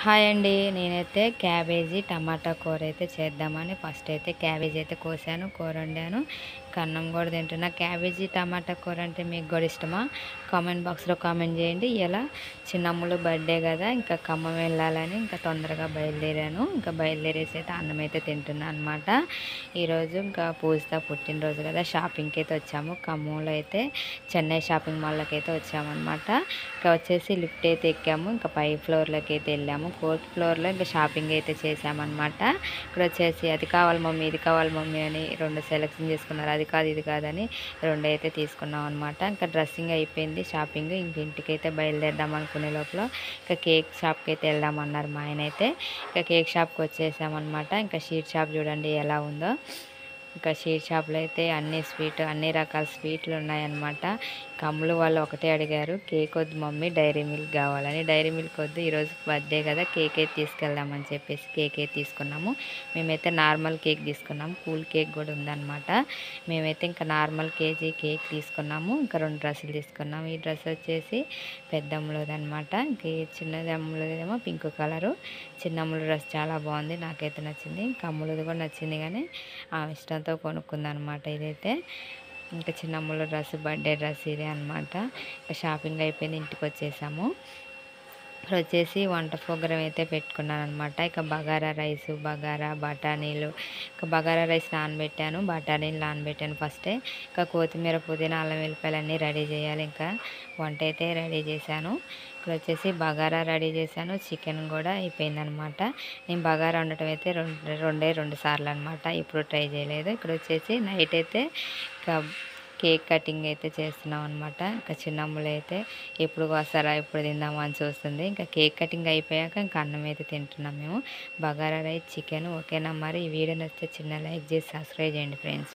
hi అండి నేనైతే cabbage టమాటా కూర అయితే చేద్దామని ఫస్ట్ అయితే క్యాబేజీ అయితే కోసాను కూర వండాను ఇంకా అన్నం కూడా తింటున్నా క్యాబేజీ టమాటా కూర అంటే మీకు కూడా ఇష్టమా కామెంట్ బాక్స్లో కామెంట్ చేయండి ఇలా చిన్నమ్ములు బర్త్డే కదా ఇంకా ఖమ్మం వెళ్ళాలని ఇంకా తొందరగా బయలుదేరాను ఇంకా బయలుదేరేసి అయితే అన్నం అయితే తింటున్నాను అనమాట ఈరోజు ఇంకా పూజిత పుట్టినరోజు కదా షాపింగ్కి అయితే వచ్చాము ఖమ్మంలో అయితే చెన్నై షాపింగ్ మాల్లోకి అయితే వచ్చామన్నమాట ఇంకా వచ్చేసి లిఫ్ట్ అయితే ఎక్కాము ఇంకా పై ఫ్లోర్లోకి అయితే వెళ్ళాము ఫోర్త్ ఫ్లోర్లో ఇంకా షాపింగ్ అయితే చేసామన్నమాట ఇక్కడ వచ్చేసి అది కావాలి మమ్మీ ఇది కావాలి మమ్మీ అని రెండు సెలెక్షన్ చేసుకున్నారు అది కాదు ఇది కాదని రెండు అయితే తీసుకున్నాం అనమాట ఇంకా డ్రెస్సింగ్ అయిపోయింది షాపింగ్ ఇంక ఇంటికి అయితే బయలుదేరదాం అనుకునే లోపల ఇంకా కేక్ షాప్కి అయితే వెళ్దామన్నారు మా ఆయన అయితే ఇంకా కేక్ షాప్కి వచ్చేసామన్నమాట ఇంకా షీట్ షాప్ చూడండి ఎలా ఉందో ఇంకా షీట్ షాప్లో అయితే అన్ని స్వీట్ అన్ని రకాల స్వీట్లు ఉన్నాయన్నమాట కమ్ములు వాళ్ళు ఒకటే అడిగారు కేక్ వద్దు మమ్మీ డైరీ మిల్క్ కావాలని డైరీ మిల్క్ వద్దు ఈరోజు బర్త్డే కదా కేక్ అయితే తీసుకెళ్దామని చెప్పేసి కేక్ అయితే తీసుకున్నాము మేమైతే నార్మల్ కేక్ తీసుకున్నాము కూల్ కేక్ కూడా ఉందన్నమాట మేమైతే ఇంకా నార్మల్ కేజీ కేక్ తీసుకున్నాము ఇంకా రెండు డ్రెస్సులు తీసుకున్నాము ఈ డ్రెస్ వచ్చేసి పెద్దమ్మలదనమాట ఇంక ఈ చిన్నది అమ్ములదేమో పింక్ కలరు చిన్న అమ్ముల డ్రెస్ చాలా బాగుంది నాకైతే నచ్చింది ఇంకా అమ్ములది కూడా నచ్చింది కానీ ఆ ఇష్టంతో కొనుక్కుందనమాట ఇదైతే ఇంకా చిన్న అమ్ముల డ్రెస్ బర్త్డే డ్రెస్ ఇదే అనమాట ఇంకా షాపింగ్ అయిపోయింది ఇంటికి వచ్చేసాము ఇక్కడ వచ్చేసి వంట ప్రోగ్రామ్ అయితే పెట్టుకున్నాను అనమాట ఇక బగారా రైస్ బగారా బఠానీలు ఇక బగారా రైస్ నానబెట్టాను బఠానీలు నానబెట్టాను ఫస్టే ఇంకా కొత్తిమీర పుదీనా అల్లం వెల్లిపాయలు అన్నీ రెడీ చేయాలి ఇంకా వంట అయితే రెడీ చేశాను ఇక్కడ వచ్చేసి బగారా రెడీ చేశాను చికెన్ కూడా అయిపోయిందనమాట నేను బగారా వండటం అయితే రెండు రెండే రెండు సార్లు అనమాట ఇప్పుడు ట్రై చేయలేదు ఇక్కడ వచ్చేసి నైట్ అయితే ఇంకా కేక్ కటింగ్ అయితే చేస్తున్నాం అనమాట ఇంకా చిన్నమ్మలు అయితే ఎప్పుడు వస్తారా ఎప్పుడు తిందామా అని చూస్తుంది ఇంకా కేక్ కటింగ్ అయిపోయాక ఇంకా అన్నం అయితే తింటున్నాం మేము బగారా రైస్ చికెన్ ఓకేనా మరి ఈ వీడియో నచ్చితే చిన్న లైక్ చేసి సబ్స్క్రైబ్ చేయండి ఫ్రెండ్స్